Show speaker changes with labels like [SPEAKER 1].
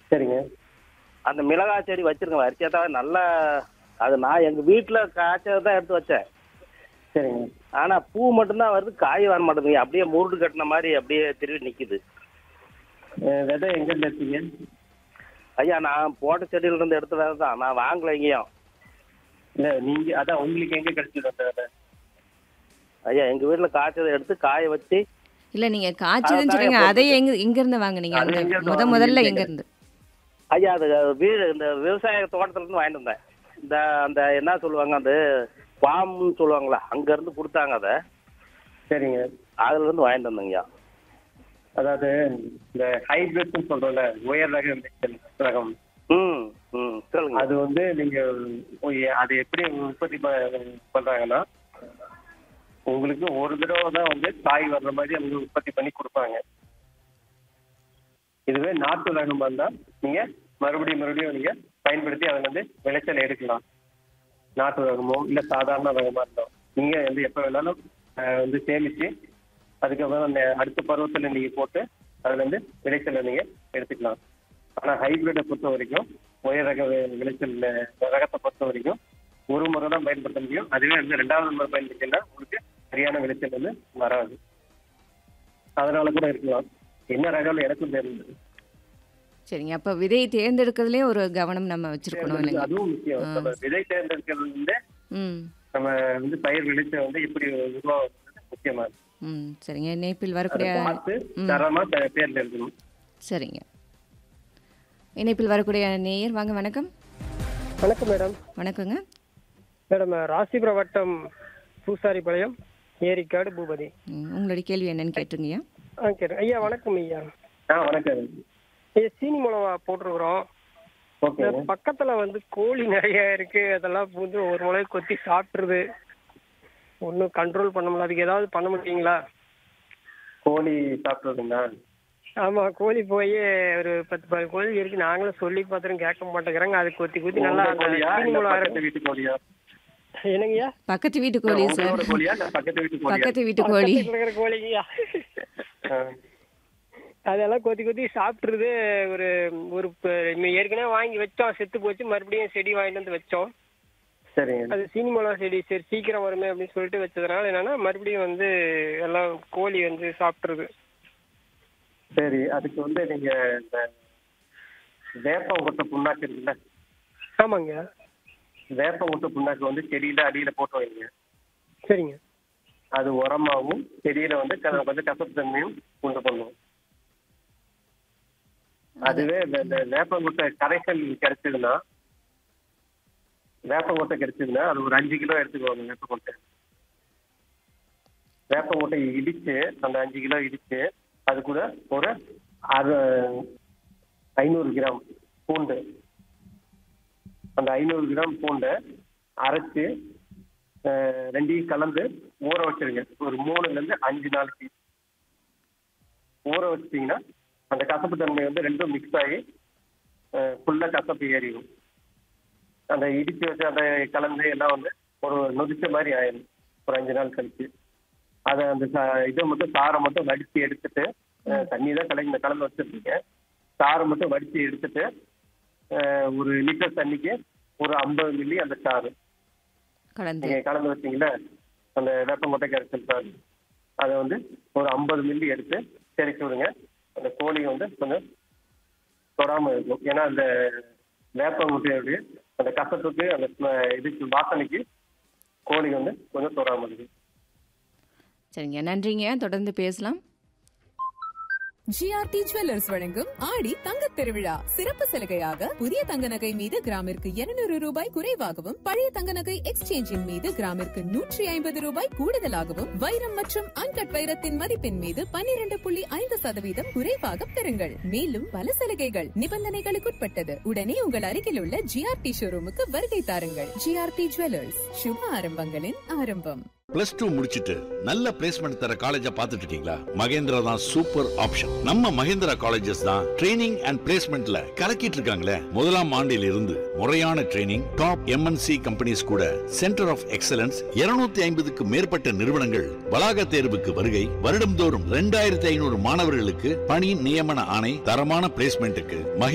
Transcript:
[SPEAKER 1] சரிங்க
[SPEAKER 2] அந்த மிளகாய் செடி வச்சிருக்கேன் வரிசையா நல்லா அது நான் எங்க வீட்டுல காய்ச்சதை தான் எடுத்து வச்சேன்
[SPEAKER 1] சரிங்க
[SPEAKER 2] ஆனா பூ மட்டும்தான் வருது காய் வர மாட்டேங்குது அப்படியே முருடு கட்டின மாதிரி அப்படியே திரும்பி நிக்குது
[SPEAKER 1] அஹ் விதை எங்கேருந்து எடுத்தீங்க
[SPEAKER 2] ஐயா நான் போட்ட செடியில இருந்து எடுத்த வேலை தான் நான் வாங்கல எங்கேயும்
[SPEAKER 1] இல்லை நீங்கள் அதான் உங்களுக்கு எங்கே கிடைச்சது அந்த விதை
[SPEAKER 2] ஐயா எங்க வீட்டுல காய்ச்சதை எடுத்து காய வச்சு
[SPEAKER 3] இல்ல நீங்க காய்ச்சதுன்னு
[SPEAKER 2] அதான்
[SPEAKER 3] சொல்றீங்க
[SPEAKER 2] எப்போ-
[SPEAKER 3] அதை எங்க எங்க இருந்து வாங்குனீங்க
[SPEAKER 1] அது
[SPEAKER 3] அங்க
[SPEAKER 1] எங்க இருந்து
[SPEAKER 3] முத
[SPEAKER 1] வாங்குனீங்க
[SPEAKER 3] முதல்ல
[SPEAKER 1] கேக்குறேன்.
[SPEAKER 3] எங்க இருந்து
[SPEAKER 2] ஐயா அது வீடு இந்த விவசாய தோட்டத்துல இருந்து வாங்கிட்டு வந்தேன் இந்த அந்த என்ன சொல்லுவாங்க அந்த பாம்னு சொல்லுவாங்களா அங்க இருந்து கொடுத்தாங்க அதை
[SPEAKER 1] சரிங்க
[SPEAKER 2] அதுல இருந்து வாங்கிட்டு வந்தேங்கய்யா
[SPEAKER 1] அதாவது இந்த ஹைபிரிட்னு சொல்றோம்ல உயர் ரக விளைச்சல் ரகம்
[SPEAKER 2] ம் ம் சொல்லுங்க
[SPEAKER 1] அது வந்து நீங்க உ- அது எப்படி உற்பத்தி ப- பண்றாங்கன்னா உங்களுக்கு ஒரு தடவை தான் வந்து காய் வர்ற மாதிரி அவங்க உற்பத்தி பண்ணி கொடுப்பாங்க இதுவே நாட்டு ரகமா இருந்தா நீங்க மறுபடியும் மறுபடியும் நீங்க பயன்படுத்தி அதுல வந்து விளைச்சல் எடுக்கலாம் நாட்டு ரகமோ இல்ல சாதாரண ரகமா இருந்தோம் நீங்க வந்து எப்ப வேணாலும் அஹ், வந்து சேமிச்சு அதுக்கப்புறம் அந்த அடுத்த பருவத்துல நீங்க போட்டு அதுல இருந்து விளைச்சலை நீங்க எடுத்துக்கலாம் ஆனா ஹைபிரிட்டை பொறுத்த வரைக்கும் உயர் ரக வி- விளைச்சல் அஹ், ரகத்தை பொறுத்த வரைக்கும் ஒரு முறை தான் பயன்படுத்த முடியும் அதுவே வந்து ரெண்டாவது முறை பயன்படுத்தினா உங்களுக்கு சரியான விளைச்சல் வந்து வராது அதனால கூட இருக்கலாம் என்ன ரகம்னு எனக்கும் தெரியல
[SPEAKER 3] சரிங்க அப்ப விதையை தேர்ந்தெடுக்கிறதுலயே ஒரு கவனம் நம்ம வச்சிருக்கணும் இல்லைங்க
[SPEAKER 1] அதுவும் முக்கியம்
[SPEAKER 3] ஆ.
[SPEAKER 1] நம்ம விதை தேர்ந்தெடுக்கிறது வந்து
[SPEAKER 3] ம்
[SPEAKER 1] நம்ம வந்து பயிர் விளைச்சல் வந்து எப்படி உருவாகுறது முக்கியமா இருக்கு.
[SPEAKER 3] ம் சரிங்க இணைப்பில்
[SPEAKER 1] அதை
[SPEAKER 3] வரக்கூடிய
[SPEAKER 1] பார்த்து
[SPEAKER 3] ம்.
[SPEAKER 1] தரமா தே- தேர்ந்தெடுக்கணும்
[SPEAKER 3] சரிங்க இணைப்பில் வரக்கூடிய நேயர் வாங்க வணக்கம்
[SPEAKER 4] வணக்கம் மேடம்
[SPEAKER 3] வணக்கங்க
[SPEAKER 4] மேடம் ராசிபுரம் வட்டம் பூசாரிபாளையம் ஏரிக்காடு பூபதி
[SPEAKER 3] ம், உங்களுடைய கேள்வி என்னன்னு கேட்டுருங்கய்யா
[SPEAKER 4] ஆ கேட்டேன் ஐயா வணக்கம் ஐயா
[SPEAKER 1] ஆ வணக்கம்
[SPEAKER 4] ஐயா சீனி மிளகா போட்டிருக்கிறோம்
[SPEAKER 1] ஓகே
[SPEAKER 4] இந்த பக்கத்துல வந்து கோழி நிறைய இருக்கு அதெல்லாம் வந்து ஒரு முளை கொத்தி சாப்பிட்ருது ஒன்றும் கண்ட்ரோல் பண்ண முடியல அதுக்கு ஏதாவது பண்ண முடியுங்களா
[SPEAKER 1] கோழி சாப்பிட்றதுங்களா
[SPEAKER 4] ஆமா கோழி போய் ஒரு பத்து பதினஞ்சு கோழி இருக்கு நாங்களும் சொல்லி பார்த்துரும் கேட்க மாட்டேங்கிறாங்க அது கொத்தி கொத்தி நல்லா
[SPEAKER 1] உங்க
[SPEAKER 4] அந்த
[SPEAKER 1] கோழியா
[SPEAKER 4] சீனி
[SPEAKER 1] இல்ல
[SPEAKER 4] மிளகா
[SPEAKER 1] பக்கத்து வீட்டு கோழியா
[SPEAKER 4] என்னங்கய்யா
[SPEAKER 3] பக்கத்து வீட்டு கோழி சார்
[SPEAKER 1] உங்களோட கோழியா இல்ல பக்கத்து வீட்டு கோழியா
[SPEAKER 3] பக்கத்து வீட்டு கோழி
[SPEAKER 4] பக்கத்துல இருக்கிற கோழிங்கய்யா
[SPEAKER 1] ஆ.
[SPEAKER 4] அதெல்லாம் கொத்தி கொத்தி சாப்பிட்ருது ஒரு ஒரு ப- ம- ஏற்கனவே வாங்கி வச்சோம் செத்து போச்சு மறுபடியும் செடி வாங்கிட்டு வந்து வச்சோம்
[SPEAKER 1] சரிங்க
[SPEAKER 4] அது சீனி மிளகா செடி சரி சீக்கிரம் வருமே அப்படின்னு சொல்லிட்டு வச்சதுனால என்னன்னா மறுபடியும் வந்து எல்லாம் கோழி வந்து சாப்பிட்ருது
[SPEAKER 1] சரி அதுக்கு வந்து நீங்க இந்த வேப்பம் கொட்டை புண்ணாக்கு இருக்குல்ல
[SPEAKER 4] ஆமாங்க
[SPEAKER 1] வேப்பம் கொட்டை புண்ணாக்கு வந்து செடியில அடியில போட்டு வைங்க
[SPEAKER 4] சரிங்க
[SPEAKER 1] அது உரமாகவும் செடியில வந்து க- கொஞ்சம் கசப்பு தன்மையும் உண்டு பண்ணும் அதுவே இந்த- இந்த வேப்பங்கொட்டை கரைசல் கிடைச்சதுன்னா வேப்பங்கொட்டை கிடைச்சதுன்னா அது ஒரு அஞ்சு கிலோ எடுத்துக்கோங்க வேப்பங்கொட்டை வேப்பங்கொட்டையை இடிச்சு அந்த அஞ்சு கிலோ இடிச்சு அது கூட ஒரு அறு ஐநூறு கிராம் பூண்டு அந்த ஐநூறு கிராம் பூண்டை அரைச்சு அஹ், ரெண்டையும் கலந்து ஊற வச்சிருங்க ஒரு மூணுல இருந்து அஞ்சு நாளைக்கு ஊற வச்சிட்டீங்கன்னா அந்த கசப்பு தன்மை வந்து ரெண்டும் மிக்ஸ் ஆகி ஃபுல்லா கசப்பு ஏறிடும் அந்த இடிச்சு வச்சு அந்த கலந்து எல்லாம் வந்து ஒரு நொதிச்ச மாதிரி ஆயிடும் ஒரு அஞ்சு நாள் கழிச்சு அதை அந்த சா- இதை மட்டும் சாரை மட்டும் வடிச்சு எடுத்துட்டு அஹ், தண்ணி தான் கலந்து கலந்து வச்சிருக்கீங்க சாரை மட்டும் வடிச்சு எடுத்துட்டு அஹ், ஒரு லிட்டர் தண்ணிக்கு ஒரு ஐம்பது மில்லி அந்த சாறு
[SPEAKER 3] கலந்து
[SPEAKER 1] நீங்க கலந்து வச்சீங்களா அந்த வேப்பங்கொட்டை கரைசல் சாறு அதை வந்து ஒரு ஐம்பது மில்லி எடுத்து தெளிச்சு விடுங்க அந்த கோழி வந்து கொஞ்சம் தொடாம இருக்கும் ஏன்னா அந்த வேப்பங்கொட்டையோடைய அந்த கசப்புக்கு அந்த ஸ்ம- இதுக்கு வாசனைக்கு கோழி வந்து கொஞ்சம் தொடாம இருக்கு
[SPEAKER 3] சரிங்க நன்றிங்க தொடர்ந்து பேசலாம்
[SPEAKER 5] ஜிஆர்டி ஜுவல்லர்ஸ் வழங்கும் ஆடி தங்கத் திருவிழா சிறப்பு சலுகையாக புதிய தங்க நகை மீது கிராமிற்கு 200 ரூபாய் குறைவாகவும் பழைய தங்க நகை எக்ஸ்சேஞ்சின் மீது கிராமிற்கு நூற்றி ஐம்பது ரூபாய் கூடுதலாகவும் வைரம் மற்றும் அன்கட் வைரத்தின் மதிப்பின் மீது 12.5% புள்ளி ஐந்து சதவீதம் குறைவாக பெறுங்கள் மேலும் பல சலுகைகள் நிபந்தனைகளுக்குட்பட்டது உடனே உங்கள் அருகில் உள்ள ஜிஆர்டி ஷோரூமுக்கு வருகை தாருங்கள் ஜிஆர்டி ஜுவல்லர்ஸ் சுப ஆரம்பங்களின் ஆரம்பம்
[SPEAKER 6] பிளஸ் டூ முடிச்சிட்டு நல்ல பிளேஸ்மெண்ட் தர காலேஜா பார்த்துட்டு இருக்கீங்களா மகேந்திரா தான் சூப்பர் ஆப்ஷன் நம்ம மகேந்திரா காலேஜஸ் தான் ட்ரைனிங் அண்ட் பிளேஸ்மெண்ட்ல கலக்கிட்டு இருக்காங்களே முதலாம் ஆண்டில் இருந்து முறையான ட்ரைனிங் டாப் எம்என்சி கம்பெனிஸ் கூட சென்டர் ஆஃப் எக்ஸலன்ஸ் 250 ஐம்பதுக்கு மேற்பட்ட நிறுவனங்கள் வளாக தேர்வுக்கு வருகை வருடம்தோறும் ரெண்டாயிரத்தி ஐநூறு மாணவர்களுக்கு பணி நியமன ஆணை தரமான பிளேஸ்மெண்ட்டுக்கு மகே